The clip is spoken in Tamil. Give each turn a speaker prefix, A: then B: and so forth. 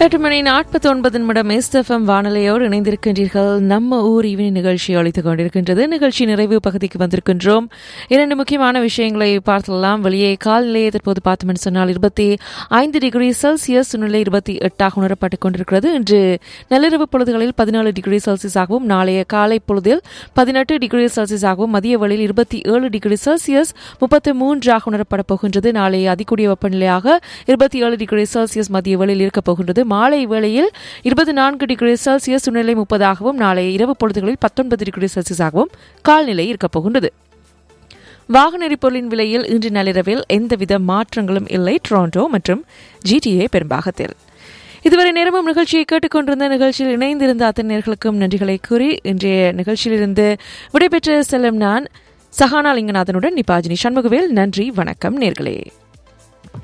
A: எட்டு மணி நாற்பத்தி ஒன்பது நிமிடம் எஸ்எஃப்எம் வானொலியோடு இணைந்திருக்கின்றீர்கள் நம்ம ஊர் இவனி நிகழ்ச்சி அளித்துக் கொண்டிருக்கின்றது நிகழ்ச்சி நிறைவு பகுதிக்கு வந்திருக்கின்றோம் இரண்டு முக்கியமான விஷயங்களை பார்த்தலாம் வெளியே காலநிலையை தற்போது பார்த்தோம்னு சொன்னால் இருபத்தி ஐந்து டிகிரி செல்சியஸ் சூழ்நிலை இருபத்தி எட்டாக உணரப்பட்டுக் கொண்டிருக்கிறது இன்று நள்ளிரவு பொழுதுகளில் பதினாலு டிகிரி செல்சியஸாகவும் நாளைய காலை பொழுதில் பதினெட்டு டிகிரி செல்சியஸாகவும் மதிய வேளையில் இருபத்தி ஏழு டிகிரி செல்சியஸ் முப்பத்தி மூன்றாக உணரப்பட போகின்றது நாளைய அதிகூடிய வெப்பநிலையாக இருபத்தி ஏழு டிகிரி செல்சியஸ் மதிய வேளையில் இருக்கப் போகின்றது மாலை வேளையில் இருபத்தி நான்கு டிகிரி செல்சியஸ் சூழ்நிலை முப்பதாகவும் நாளைய இரவு பொழுதுகளில் பத்தொன்பது டிகிரி செல்சியஸாகவும் கால்நிலை இருக்கப் போகின்றது வாகன எரிபொருளின் விலையில் இன்று நள்ளிரவில் எந்தவித மாற்றங்களும் இல்லை டொரண்டோ மற்றும் ஜிடிஏ பெரும்பாகத்தில் இதுவரை நேரமும் நிகழ்ச்சியை கேட்டுக்கொண்டிருந்த நிகழ்ச்சியில் இணைந்திருந்த அத்தனை நேர்களுக்கும் நன்றிகளை கூறி இன்றைய நிகழ்ச்சியிலிருந்து விடைபெற்று செல்லும் நான் சஹானா லிங்கநாதனுடன் நிபாஜினி சண்முகவேல் நன்றி வணக்கம் நேர்களே